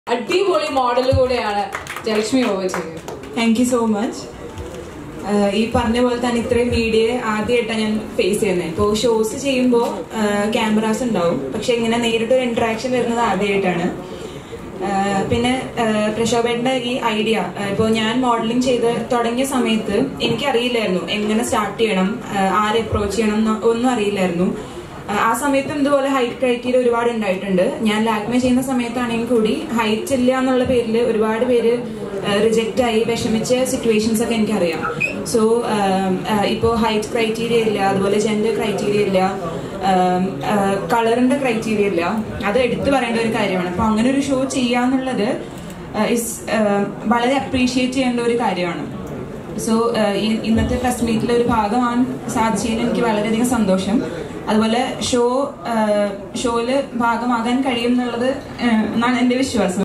അടിപൊളി മോഡൽ കൂടെയാണ് ജയലക്ഷ്മി ഓവർ ചെയ്യുന്നത് താങ്ക് യു സോ മച്ച് ഈ പറഞ്ഞ പോലെ തന്നെ ഇത്രയും മീഡിയ ആദ്യമായിട്ടാണ് ഞാൻ ഫേസ് ചെയ്യുന്നത് ഇപ്പോൾ ഷോസ് ചെയ്യുമ്പോൾ ക്യാമറാസ് ഉണ്ടാവും പക്ഷെ ഇങ്ങനെ നേരിട്ടൊരു ഇന്ററാക്ഷൻ വരുന്നത് ആദ്യമായിട്ടാണ് ആഹ് പിന്നെ ആഹ് പ്രക്ഷോഭേട്ടന്റെ ഈ ഐഡിയ ഇപ്പോൾ ഞാൻ മോഡലിംഗ് ചെയ്ത് തുടങ്ങിയ സമയത്ത് എനിക്കറിയില്ലായിരുന്നു എങ്ങനെ സ്റ്റാർട്ട് ചെയ്യണം ആഹ് ആരെ അപ്രോച്ച് ചെയ്യണം എന്ന് ഒന്നും അറിയില്ലായിരുന്നു ആഹ് ആ സമയത്തും ഇതുപോലെ ഹൈറ്റ് ക്രൈറ്റീരിയ ഒരുപാട് ഉണ്ടായിട്ടുണ്ട് ഞാൻ ലാക്മേ ചെയ്യുന്ന സമയത്താണെങ്കിൽ കൂടി ഹൈറ്റ് ഇല്ല എന്നുള്ള പേരിൽ ഒരുപാട് പേര് റിജക്റ്റ് ആയി വിഷമിച്ച സിറ്റുവേഷൻസ് ഒക്കെ എനിക്കറിയാം സോ ഇപ്പോൾ ഹൈറ്റ് ക്രൈറ്റീരിയ ഇല്ല അതുപോലെ ജെൻഡർ ക്രൈറ്റീരിയ ഇല്ല കളറിന്റെ ക്രൈറ്റീരിയ ഇല്ല അത് എടുത്തു പറയേണ്ട ഒരു കാര്യമാണ് അപ്പൊ അങ്ങനെ ഒരു ഷോ ചെയ്യാന്നുള്ളത് ഇസ് വളരെ അപ്രീഷിയേറ്റ് ചെയ്യേണ്ട ഒരു കാര്യമാണ് സോ ഇന്നത്തെ പ്രസ് മീറ്റിലെ ഒരു ഭാഗമാകാൻ സാധിച്ചതിൽ എനിക്ക് വളരെയധികം സന്തോഷം അതുപോലെ ഷോ ഷോയില് ഭാഗമാകാൻ കഴിയും എന്നുള്ളത് ഏഹ്, എന്നാണ് എന്റെ വിശ്വാസം